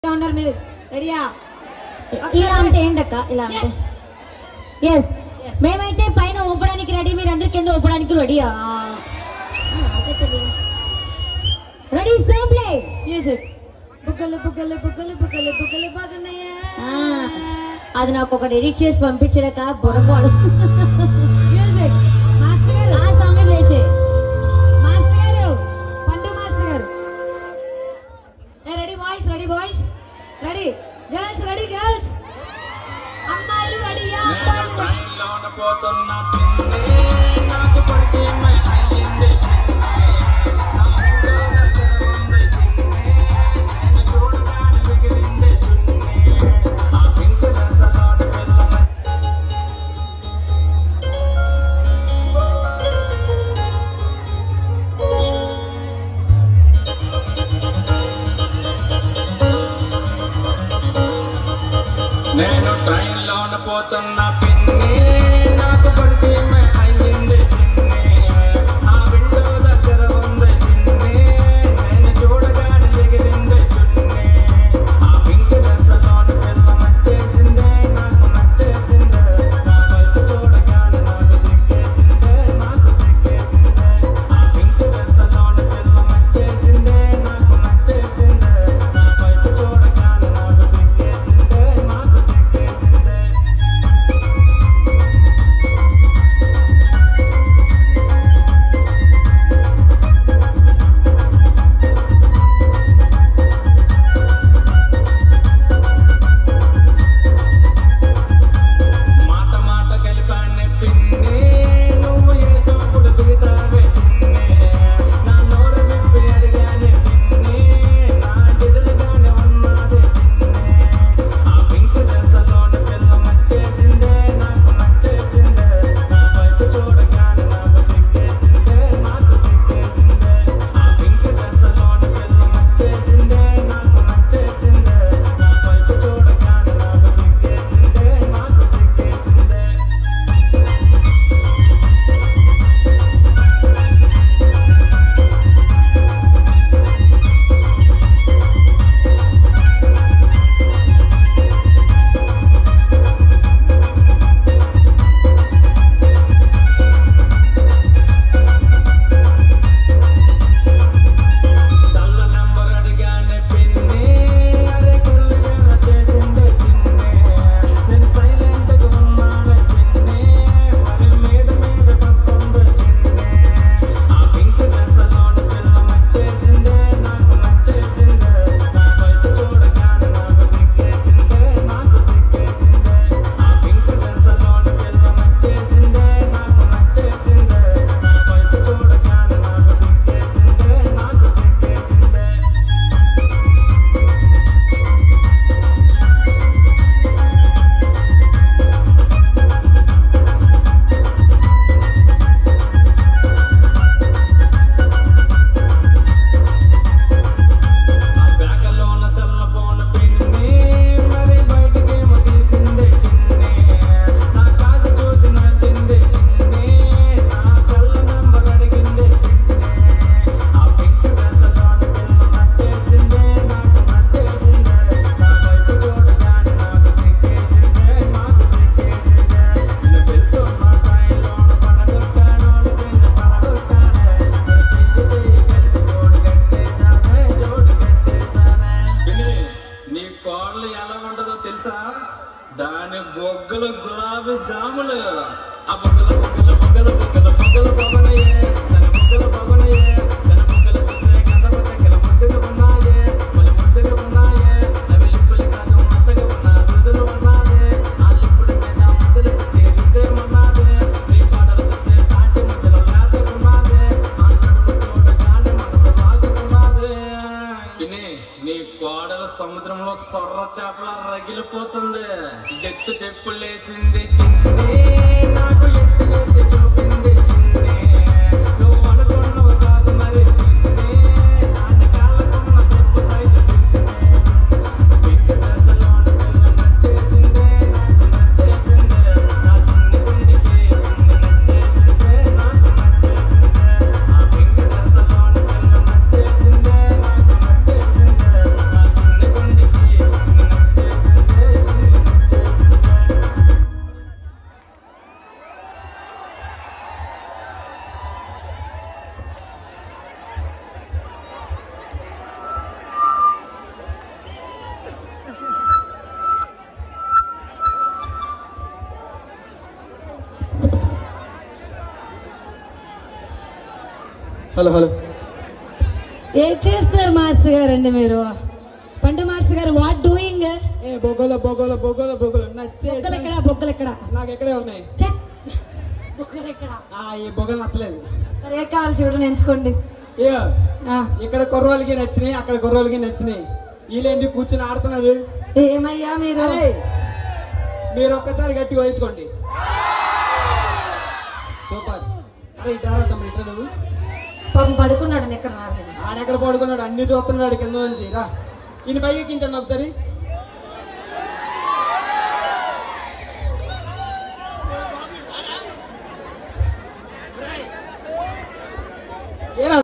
ఉన్నారు మీరు రెడీయా ఇలా అంటే ఏంటక్క ఇలా అంటే ఎస్ Yes. మేమైతే పైన ఊపడానికి రెడీ మీరు అందరి కింద ఊపడానికి రెడీయా రెడీ సో ప్లే మ్యూజిక్ బుగ్గలు బుగ్గలు బుగ్గలు బుగ్గలు బుగ్గలు బాగున్నాయా అది నాకు ఒకటి ఎడిట్ చేసి పంపించడక బుర్రపాడు మ్యూజిక్ మాస్టర్ గారు ఆ సమయం లేచే మాస్టర్ గారు పండు మాస్టర్ గారు ready boys ready boys ready girls ready girls అమ్మాయిలు రెడీయా నేను అబ్బాయిలు ట్రైన్లోన పోతున్న పిన్ని నాకు పరిచయమై అయ్యింది నా ఇంట్లో దగ్గర ఉంది చిన్ని నేను చూడగానే ఎగిరింది చున్ని ఆ పింక్ డ్రెస్సులోని పిల్ల నేను ట్రైన్లోన పోతున్న పిన్ని నాకు పరిచయమే అయ్యింది చిన్ని ఆ విండో దగ్గర ఉంది చిన్ని నేను చూడగానే ఎగిరింది చున్ని ఆ పింక్ డ్రెస్సులోన పిల్ల నచ్చేసిందే నాకు నచ్చేసిందే నా వైపు చూడగానే నాకు సిగ్గేసిందే నాకు సిగ్గేసిందే ఆ పింక్ డ్రెస్సులోన పిల్ల నచ్చేసిందే నాకు నచ్చేసిందే నా వైపు చూడగానే నాకు సిగ్గేసిందే నాకు సిగ్గేసిందే మాట మాట కలిపానే పిన్ని నువ్వు ఏసినప్పుడు దిగుతావే చిన్ని నా నోరు విప్పి అడిగానే పిన్ని నా ఎదురుగానే ఉన్నదే చిన్ని ఆ పింక్ డ్రెస్సులోని పిల్ల నచ్చేసిందే నాకు నచ్చేసిందే నా వైపు చూడగానే నాకు సిగ్గేసిందే నాకు సిగ్గేసిందే ఆ పింక్ డ్రెస్సులోని పిల్ల నచ్చేసిందే నాకు నచ్చేసిందే నా వైపు చూడగానే నాకు సిగ్గేసిందే నాకు సిగ్గేసిందే తల్ల నెంబర్ అడిగానే పిన్ని అరే కుళ్ళు ఎలా చేసిందే పిన్ని నేను సైలెంట్ గా ఉన్నానే పిన్ని మరి మీద మీద వస్తుంది చిన్ని ఆ పింక్ డ్రెస్ లోని పిల్ల నచ్చేసిందే నాకు నచ్చేసిందే నా వైపు చూడగానే నాకు సిగ్గేసిందే నాకు సిగ్గేసిందే ఆ పింక్ డ్రెస్ లోని పిల్ల నచ్చేసిందే నాకు నచ్చేసిందే నా వైపు చూడగానే నాకు సిగ్గేసిందే నాకు సిగ్గేసిందే ఆ బ్యాగలోన సెల్ ఫోన్ పిన్ని మరి బయటికేమో తీసిందే చిన్ని నా కాదు చూసి నవ్విందే చిన్ని నా సెల్ నంబర్ అడిగిందే పిన్ని ఆ పింక్ డ్రెస్సులోన పిల్ల నచ్చేసిందే నాకు నచ్చేసిందే నా వైపు చూడగానే నాకు సిగ్గేసిందే నాకు సిగ్గేసిందే నిన్ను పిలుస్తున్న ట్రైన్లోన పడగొట్టాను నిన్ను పడగొట్టానే చెయ్యి చెయ్యి కలిపి జోడు కట్టేశానే జోడు కట్టేశానే విని నీ కోడలు ఎలా ఉంటుందో తెలుసా దాని బొగ్గలు గులాబీ జాములు ఆ బొగ్గల బొగ్గల బొగ్గల బొగ్గల బొగ్గల పొగనయే దాని బొగ్గల పొగనయే దాని బొగ్గల పుస్తే గంధ బొగ్గల ముద్దగా ఉన్నాయే మళ్ళీ ముద్దగా ఉన్నాయే అవి లిప్పులు కాదు మెత్తగా ఉన్నా దుద్దులు ఉన్నాదే ఆ లిప్పుల మీద ముద్దలు పెట్టి రుద్దేమన్నాదే నీ కోడలు చూస్తే తాటి ముద్దలు లేతకున్నాదే ఆ నడుము చూడగానే మనసు లాగుతున్నదే విని నీ కోడల సముద్రంలో సొర్ర చేపల రగిలిపోతుంది ఎత్తు చెప్పులేసింది చిన్ని నాకు ఎత్తు ఎత్తి చూపింది చిన్ని నువ్వు అనుకున్నవు కాదు మరి పిన్ని దాని కాళ్ళకున్న చెప్పు సైజు పిన్ని పింక్ డ్రెస్సులోన పిల్ల నచ్చేసిందే నాకు నచ్చేసిందే నా చిన్ని గుండెకి చిన్ని నచ్చేసిందే నాకు నచ్చేసిందే ఆ పింక్ డ్రెస్సులోన పిల్ల నచ్చేసిందే నాకు నచ్చేసిందే నా చిన్ని గుండెకి హలో హలో ఏం చేస్తున్నారు మాస్టర్ గారు అండి మీరు పండు మాస్టర్ గారు వాట్ డూయింగ్ ఏ బొగ్గల బొగ్గల బొగ్గల బొగ్గలు నచ్చే బొక్కలు ఎక్కడ బొక్కలు ఎక్కడ నాకు ఎక్కడే ఉన్నాయి ఛే! బొక్కలు ఎక్కడ ఆ ఈ బొగ్గలు నచ్చలేదు మరి ఏ కావాలి చూడండి ఎంచుకోండి ఇక ఆ, ఇక్కడ కుర్రోళ్ళకి నచ్చినాయి అక్కడ కుర్రోళ్ళకి నచ్చినాయి వీళ్ళేంటి కూర్చొని ఆడుతున్నారు ఏమయ్యా మీరు అరే మీరు ఒక్కసారి గట్టిగా వేసుకోండి సూపర్ అరే ఇట్రా తమ్ముడు ఇట్రా నువ్వు పాపం పడుకున్నాడు నిక్కర నారాయణ ఆడెక్కడ పడుకున్నాడు అన్ని చూస్తున్నాడు కింద నుంచి రా ఈయన పైకి ఎక్కించండి ఒకసారి